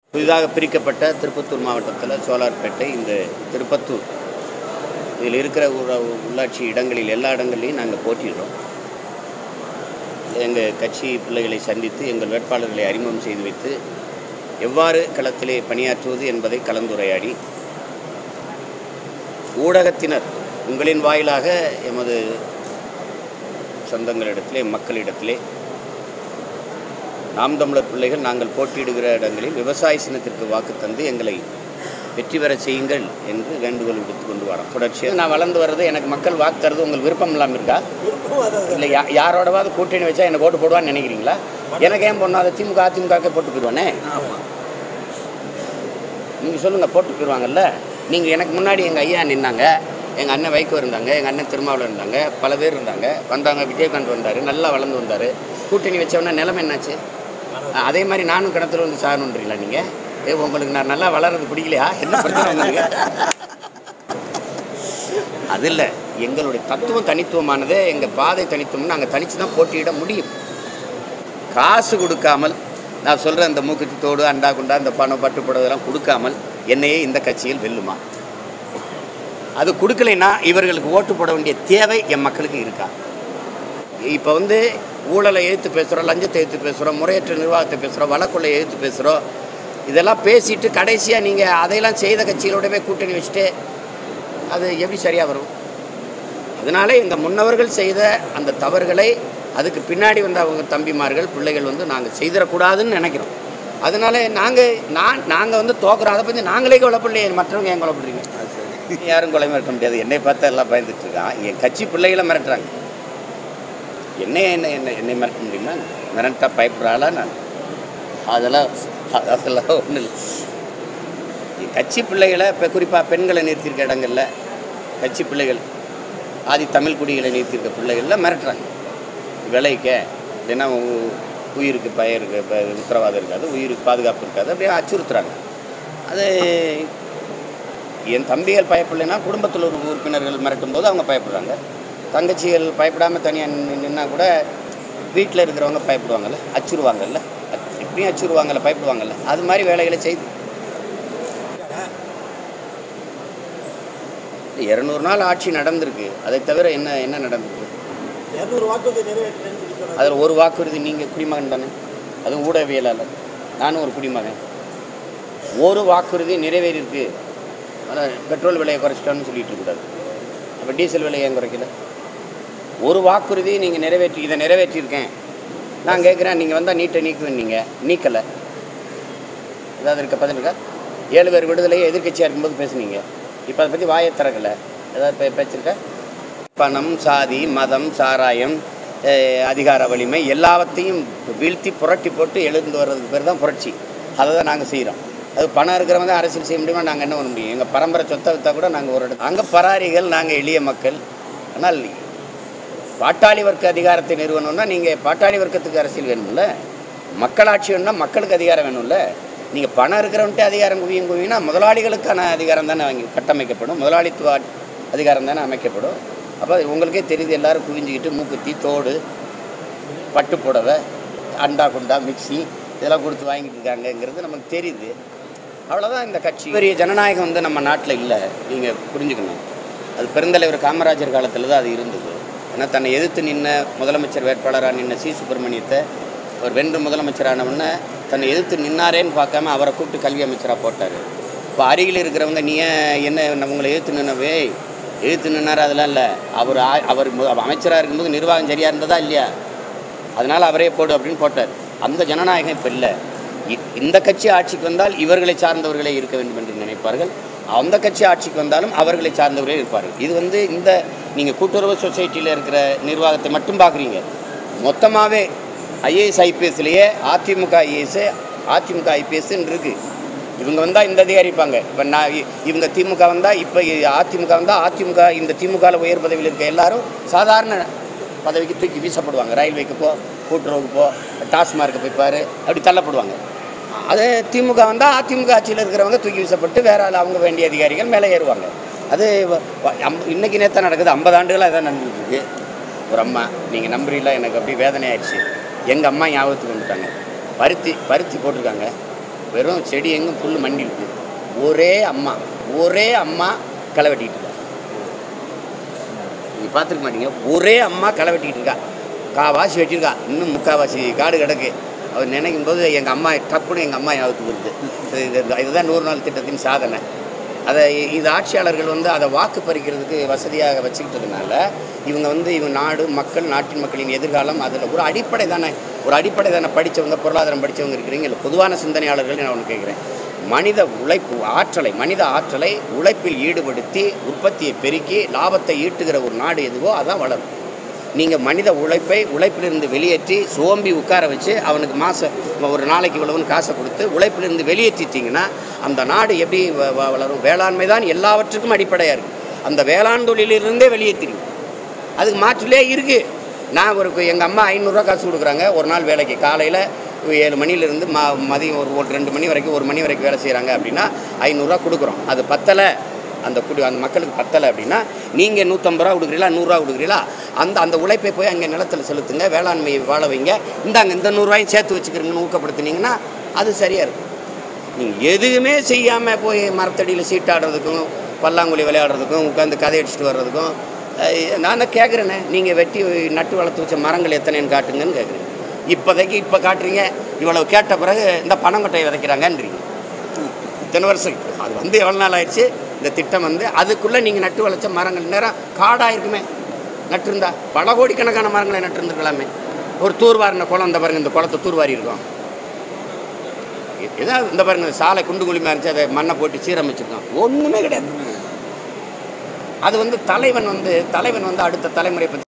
புதிதாக பிரிக்கப்பட்ட திருப்பத்தூர் மாவட்டத்தில் சோலார்பேட்டை இந்த திருப்பத்தூர் இதில் இருக்கிற ஊர உள்ளாட்சி இடங்களில் எல்லா இடங்கள்லையும் நாங்கள் போட்டிடுறோம் எங்கள் கட்சி பிள்ளைகளை சந்தித்து எங்கள் வேட்பாளர்களை அறிமுகம் செய்து வைத்து எவ்வாறு களத்திலே பணியாற்றுவது என்பதை கலந்துரையாடி ஊடகத்தினர் உங்களின் வாயிலாக எமது சொந்தங்களிடத்திலே மக்களிடத்திலே நாம் தமிழர் பிள்ளைகள் நாங்கள் போட்டியிடுகிற இடங்களில் விவசாய சின்னத்திற்கு வாக்கு தந்து எங்களை வெற்றி பெற செய்யுங்கள் என்று வேண்டுகோள் விடுத்து கொண்டு வரோம் தொடர்ச்சியாக நான் வளர்ந்து வர்றது எனக்கு மக்கள் வாக்கு தருது உங்களுக்கு விருப்பம் இல்லாமல் இருக்கா இல்லை யா யாரோடவாவது கூட்டணி வச்சா எனக்கு ஓட்டு போடுவான்னு நினைக்கிறீங்களா எனக்கு ஏன் பொண்ணு அதை திமுக அதிமுகக்கே போட்டு போயிடுவானே நீங்கள் சொல்லுங்கள் போட்டு போயிடுவாங்கல்ல நீங்கள் எனக்கு முன்னாடி எங்கள் ஐயா நின்னாங்க எங்கள் அண்ணன் வைகோ இருந்தாங்க எங்கள் அண்ணன் திருமாவளவன் இருந்தாங்க பல பேர் இருந்தாங்க வந்தாங்க விஜயகாந்த் வந்தார் நல்லா வளர்ந்து வந்தார் கூட்டணி வச்சவொடனே நிலைமை என்னாச்சு அஹ் அதே மாதிரி நானும் கிணத்துல வந்து சாகணுன்றீங்களா நீங்கள் ஏ உங்களுக்கு நான் நல்லா வளர்றது பிடிக்கலையா என்ன பிரச்சனை உங்களுக்கு அது இல்லை எங்களுடைய தத்துவம் தனித்துவமானது எங்கள் பாதை தனித்துவம் நாங்கள் தனித்து தான் போட்டியிட முடியும் காசு கொடுக்காமல் நான் சொல்கிற அந்த மூக்குத்தி தோடு அண்டா குண்டா இந்த பணம் பட்டு புடவைலாம் கொடுக்காமல் என்னையே இந்த கட்சியில் வெல்லுமா அது கொடுக்கலைன்னா இவர்களுக்கு ஓட்டு போட வேண்டிய தேவை என் மக்களுக்கு இருக்கா இப்போ வந்து ஊழலை எதிர்த்து பேசுகிறோம் லஞ்சத்தை எதிர்த்து பேசுகிறோம் முறையற்ற நிர்வாகத்தை பேசுகிறோம் வழக்குள்ளை எதிர்த்து பேசுகிறோம் இதெல்லாம் பேசிட்டு கடைசியாக நீங்கள் அதையெல்லாம் செய்த கட்சிகளோடவே கூட்டணி வச்சுட்டு அது எப்படி சரியாக வரும் அதனால எங்கள் முன்னவர்கள் செய்த அந்த தவறுகளை அதுக்கு பின்னாடி வந்த அவங்க தம்பிமார்கள் பிள்ளைகள் வந்து நாங்கள் செய்திடக்கூடாதுன்னு நினைக்கிறோம் அதனால நாங்கள் நான் நாங்கள் வந்து தோக்குறோம் அதை பற்றி நாங்களே கொலைப்படலையே மற்றவங்க ஏன் கொலைப்படுறீங்க யாரும் கொலை மிரட்ட முடியாது என்னை பார்த்தா எல்லாம் பயந்துட்டு இருக்கான் என் கட்சி பிள்ளைகளை மிரட்டுறாங்க என்னை என்ன என்ன என்னை மிரட்ட முடியுமா மிரட்டா பயப்படுறாளா நான் அதெல்லாம் அதெல்லாம் ஒன்றும் இல்லை என் கட்சி பிள்ளைகளை இப்போ குறிப்பாக பெண்களை நிறுத்தியிருக்க இடங்களில் கட்சி பிள்ளைகள் ஆதி தமிழ் குடிகளை நிறுத்தியிருக்க பிள்ளைகளில் மிரட்டுறாங்க விளைக்க இல்லைன்னா உ- உயிருக்கு பய இருக்கு இப்போ உத்தரவாதம் இருக்காது உயிருக்கு பாதுகாப்பு இருக்காது அப்படியே அச்சுறுத்துறாங்க அது என் தம்பிகள் பயப்படலைன்னா குடும்பத்தில் ஒரு உறுப்பினர்கள் மிரட்டும் போது அவங்க பயப்படுறாங்க தங்கச்சிகள் பயப்படாமல் தனியாக நின்னா கூட வீட்டில் இருக்கிறவங்க பயப்படுவாங்கல்ல அச்சுறுவாங்கல்ல அச்~ இப்படியும் அச்சுறுவாங்கல்ல பயப்படுவாங்கல்ல அது மாதிரி வேலைகளை செய்து இரநூறு நாள் ஆட்சி நடந்திருக்கு அதை தவிர என்ன என்ன நடந்திருக்கு இரநூறு வாக்குறுதி நிறைவேற்றேன்னு சொல்லி சொன்னாங்க அதில் ஒரு வாக்குறுதி நீங்கள் குடிமகன் தானே அதுவும் ஊடகவியலாளர் நானும் ஒரு குடிமகன் ஒரு வாக்குறுதி நிறைவேறியிருக்கு ஆனால் பெட்ரோல் விலையை குறைச்சிட்டோன்னு சொல்லிட்டு இருக்கக்கூடாது அப்போ டீசல் விலையை ஏன் குறைக்கல ஒரு வாக்குறுதி நீங்கள் நிறைவேற்றி இதை நிறைவேற்றியிருக்கேன் நான் கேட்குறேன் நீங்கள் வந்தால் நீட்டை நீக்குவேன் நீங்கள் நீக்கலை ஏதாவது இருக்க பதில் இருக்கா ஏழு பேர் விடுதலையை எதிர்க்கட்சியாக இருக்கும்போது பேசுனீங்க இப்போ அதை பற்றி வாயை திறக்கலை ஏதாவது பே பேச்சிருக்கா பணம் சாதி மதம் சாராயம் அஹ், அதிகார வலிமை எல்லாவற்றையும் வீழ்த்தி புரட்டி போட்டு எழுந்து வர்றதுக்கு பேர் தான் புரட்சி அதை தான் நாங்கள் செய்கிறோம் அது பணம் இருக்கிறவங்க தான் அரசியல் செய்ய முடியுமா நாங்கள் என்ன பண்ண முடியும் எங்கள் பரம்பரை சொத்தை விற்றா கூட நாங்கள் ஒரு இடத்துல அங்கே பராரிகள் நாங்கள் எளிய மக்கள் ஆனால் பாட்டாளி வர்க்க அதிகாரத்தை நிறுவனம்னா நீங்கள் பாட்டாளி வர்க்கத்துக்கு அரசியல் வேணும்ல மக்களாட்சி வேணும்னா மக்களுக்கு அதிகாரம் வேணும்ல நீங்கள் பணம் இருக்கிறவன்ட்டு அதிகாரம் குவியும் குவினா முதலாளிகளுக்கான அதிகாரம் தானே வாங்கி கட்டமைக்கப்படும் முதலாளித்துவ ஆட்- அதிகாரம் தானே அமைக்கப்படும் அப்போ உங்களுக்கே தெரியுது எல்லாரும் குவிஞ்சிக்கிட்டு மூக்குத்தி தோடு பட்டு புடவை அண்டா குண்டா மிக்ஸி இதெல்லாம் கொடுத்து வாங்கிட்டு இருக்காங்கங்கிறது நமக்கு தெரியுது அவ்வளோதான் இந்த கட்சி பெரிய ஜனநாயகம் வந்து நம்ம நாட்டில் இல்லை நீங்கள் புரிஞ்சுக்கணும் அது பெருந்தலைவர் காமராஜர் காலத்தில் தான் அது இருந்தது ஏன்னா தன்னை எதிர்த்து நின்ன முதலமைச்சர் வேட்பாளராக நின்ன சி சுப்பிரமணியத்தை அவர் வென்று முதலமைச்சரானவுடனே தன்னை எதிர்த்து நின்னாரேன்னு பார்க்காம அவரை கூப்பிட்டு கல்வி அமைச்சராக போட்டார் இப்போ அருகில் இருக்கிறவங்க நீ ஏன் என்ன உங்களை எதிர்த்து நின்னவே எதிர்த்து நின்னார் அதெல்லாம் இல்லை அவர் ஆ- அவர் மு- அமைச்சராக இருக்கும்போது நிர்வாகம் சரியாக இருந்ததா இல்லையா அதனால் அவரே போடு அப்படின்னு போட்டார் அந்த ஜனநாயகம் இப்போ இல்லை இ- இந்த கட்சி ஆட்சிக்கு வந்தால் இவர்களை சார்ந்தவர்களே இருக்க வேண்டும் என்று நினைப்பார்கள் அந்த கட்சி ஆட்சிக்கு வந்தாலும் அவர்களை சார்ந்தவர்களே இருப்பார்கள் இது வந்து இந்த நீங்கள் கூட்டுறவு சொசைட்டியில் இருக்கிற நிர்வாகத்தை மட்டும் பார்க்குறீங்க மொத்தமாகவே ஐஏஎஸ் ஐபிஎஸ்லேயே அதிமுக ஐஏஎஸ் அதிமுக ஐபிஎஸ்ன்னு இருக்குது இவங்க வந்தால் இந்த அதிகாரி இருப்பாங்க இப்போ நான் இ- இவங்க திமுக வந்தால் இப்போ அதிமுக வந்தால் அதிமுக இந்த திமுகவில் உயர் பதவியில் இருக்க எல்லாரும் சாதாரண பதவிக்கு தூக்கி வீசப்படுவாங்க ரயில்வேக்கு போ கூட்டுறவுக்கு போ டாஸ்மார்க்கு போய் பாரு அப்படி தள்ளப்படுவாங்க அது திமுக வந்தால் அதிமுக ஆட்சியில் இருக்கிறவங்க தூக்கி வீசப்பட்டு வேற ஆள் அவங்க வேண்டிய அதிகாரிகள் மேலே ஏறுவாங்க அது வ- வ- அம்- இன்னைக்கு நேத்தான் நடக்குது ஐம்பது ஆண்டுகளாக இதான் நடந்துட்டு இருக்கு ஒரு அம்மா நீங்கள் நம்புறீங்களா எனக்கு அப்படி வேதனை ஆயிடுச்சு எங்கள் அம்மா ஞாபகத்துக்கு வந்துட்டாங்க பருத்தி பருத்தி போட்டிருக்காங்க வெறும் செடி எங்கும் புல் மண்டி இருக்கு ஒரே அம்மா ஒரே அம்மா களை வெட்டிட்டு இருக்கா நீங்கள் பார்த்துருக்க மாட்டீங்க ஒரே அம்மா களை வெட்டிட்டு இருக்கா காவாசி வெட்டியிருக்கா இன்னும் முக்காவாசி காடு கிடக்கு அவர் நினைக்கும் போது எங்கள் அம்மா டப்புன்னு எங்கள் அம்மா ஞாபகத்துக்கு வருது இது- இது- இதுதான் நூறு நாள் திட்டத்தின் சாதனை அதை இது ஆட்சியாளர்கள் வந்து அதை வாக்கு பறிக்கிறதுக்கு வசதியாக வச்சுக்கிட்டதுனால இவங்க வந்து இவங்க நாடு மக்கள் நாட்டின் மக்களின் எதிர்காலம் அதில் ஒரு அடிப்படை தானே ஒரு அடிப்படை தானே படித்தவங்க பொருளாதாரம் படித்தவங்க இருக்கிறீங்க இல்லை பொதுவான சிந்தனையாளர்கள் நான் ஒன்று கேட்குறேன் மனித உழைப்பு ஆற்றலை மனித ஆற்றலை உழைப்பில் ஈடுபடுத்தி உற்பத்தியை பெருக்கி லாபத்தை ஈட்டுகிற ஒரு நாடு எதுவோ அதான் வளரும் நீங்கள் மனித உழைப்பை உழைப்பிலிருந்து வெளியேற்றி சோம்பி உட்கார வச்சு அவனுக்கு மாதம் ஒரு நாளைக்கு இவ்வளவுன்னு காசை கொடுத்து உழைப்பிலிருந்து வெளியேற்றிட்டீங்கன்னா அந்த நாடு எப்படி வ- வ- வளரும் வேளாண்மை தான் எல்லாவற்றுக்கும் அடிப்படையாக இருக்குது அந்த வேளாண் தொழிலிருந்தே வெளியேற்றிடுங்க அதுக்கு மாற்றிலே இருக்குது நான் ஒரு எங்கள் அம்மா ஐநூறுரூவா காசு கொடுக்குறாங்க ஒரு நாள் வேலைக்கு காலையில் ஏழு மணிலேருந்து ம மதியம் ஒரு ஒரு ரெண்டு மணி வரைக்கும் ஒரு மணி வரைக்கும் வேலை செய்கிறாங்க அப்படின்னா ஐநூறுரூவா கொடுக்குறோம் அது பத்தலை அந்த குடி அந்த மக்களுக்கு பத்தலை அப்படின்னா நீங்கள் நூற்றம்பது ரூபா கொடுக்குறீங்களா நூறுரூவா கொடுக்குறீங்களா அந்த அந்த உழைப்பை போய் அங்கே நிலத்தில் செலுத்துங்க வேளாண்மையை வாழ வைங்க இந்தாங்க இந்த நூறுரூவாயும் சேர்த்து வச்சுக்கிறீங்கன்னு ஊக்கப்படுத்துனீங்கன்னா அது சரியாக இருக்கும் நீங்கள் எதுவுமே செய்யாமல் போய் மரத்தடியில் சீட்டாடுறதுக்கும் பல்லாங்குழி விளையாடுறதுக்கும் உட்காந்து கதை அடிச்சுட்டு வர்றதுக்கும் அஹ், நான் தான் கேட்குறேனே நீங்கள் வெட்டி நட்டு வளர்த்து வச்ச மரங்கள் எத்தனைன்னு காட்டுங்கன்னு கேட்குறேன் இப்போதைக்கு இப்போ காட்டுறீங்க இவ்வளவு கேட்ட பிறகு இந்த பனங்கொட்டையை விதைக்கிறாங்கன்றீங்க இத்தனை வருஷம் அது வந்து எவ்வளோ நாள் ஆயிடுச்சு இந்த திட்டம் வந்து அதுக்குள்ளே நீங்கள் நட்டு வளர்ச்ச மரங்கள் நேரம் காடாக இருக்குமே நட்டிருந்தா பல கோடிக்கணக்கான மரங்களை நட்டிருந்துருக்கலாமே ஒரு தூர்வாரின குளம் இந்த பாருங்க இந்த குளத்தை தூர்வாரி இருக்கும் ஏதாவது இந்த பாருங்க சாலை குண்டு குழிமா இருந்துச்சு அதை மண்ணை போட்டு சீரமைச்சிருக்கோம் ஒன்றுமே கிடையாது அது வந்து தலைவன் வந்து தலைவன் வந்து அடுத்த தலைமுறை பற்றி